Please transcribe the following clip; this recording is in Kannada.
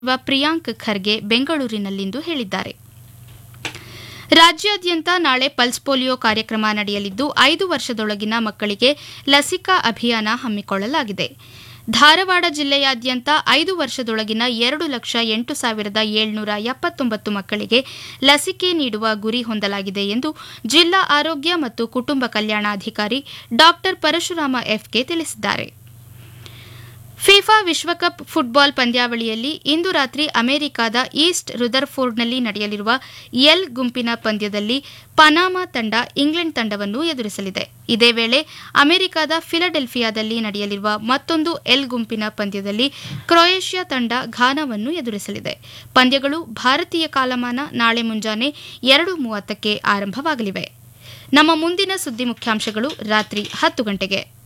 ಸಚಿವ ಪ್ರಿಯಾಂಕ್ ಖರ್ಗೆ ಬೆಂಗಳೂರಿನಲ್ಲಿಂದು ಹೇಳಿದ್ದಾರೆ ರಾಜ್ಯಾದ್ಯಂತ ನಾಳೆ ಪಲ್ಸ್ ಪೋಲಿಯೋ ಕಾರ್ಯಕ್ರಮ ನಡೆಯಲಿದ್ದು ಐದು ವರ್ಷದೊಳಗಿನ ಮಕ್ಕಳಿಗೆ ಲಸಿಕಾ ಅಭಿಯಾನ ಹಮ್ಮಿಕೊಳ್ಳಲಾಗಿದೆ ಧಾರವಾಡ ಜಿಲ್ಲೆಯಾದ್ಯಂತ ಐದು ವರ್ಷದೊಳಗಿನ ಎರಡು ಲಕ್ಷ ಎಂಟು ಸಾವಿರದ ಏಳ್ನೂರ ಎಪ್ಪತ್ತೊಂಬತ್ತು ಮಕ್ಕಳಿಗೆ ಲಸಿಕೆ ನೀಡುವ ಗುರಿ ಹೊಂದಲಾಗಿದೆ ಎಂದು ಜಿಲ್ಲಾ ಆರೋಗ್ಯ ಮತ್ತು ಕುಟುಂಬ ಕಲ್ಯಾಣಾಧಿಕಾರಿ ಡಾ ಪರಶುರಾಮ ಎಫ್ಕೆ ತಿಳಿಸಿದ್ದಾರೆ ಫಿಫಾ ವಿಶ್ವಕಪ್ ಫುಟ್ಬಾಲ್ ಪಂದ್ಯಾವಳಿಯಲ್ಲಿ ಇಂದು ರಾತ್ರಿ ಅಮೆರಿಕದ ಈಸ್ಟ್ ರುದರ್ಫೋರ್ಡ್ನಲ್ಲಿ ನಡೆಯಲಿರುವ ಎಲ್ ಗುಂಪಿನ ಪಂದ್ಯದಲ್ಲಿ ಪನಾಮಾ ತಂಡ ಇಂಗ್ಲೆಂಡ್ ತಂಡವನ್ನು ಎದುರಿಸಲಿದೆ ಇದೇ ವೇಳೆ ಅಮೆರಿಕದ ಫಿಲಡೆಲ್ಫಿಯಾದಲ್ಲಿ ನಡೆಯಲಿರುವ ಮತ್ತೊಂದು ಎಲ್ ಗುಂಪಿನ ಪಂದ್ಯದಲ್ಲಿ ಕ್ರೊಯೇಷಿಯಾ ತಂಡ ಘಾನಾವನ್ನು ಎದುರಿಸಲಿದೆ ಪಂದ್ಯಗಳು ಭಾರತೀಯ ಕಾಲಮಾನ ನಾಳೆ ಮುಂಜಾನೆ ಎರಡು ಮೂವತ್ತಕ್ಕೆ ಆರಂಭವಾಗಲಿವೆ ನಮ್ಮ ಮುಂದಿನ ಸುದ್ದಿ ಮುಖ್ಯಾಂಶಗಳು ರಾತ್ರಿ ಹತ್ತು ಗಂಟೆಗೆ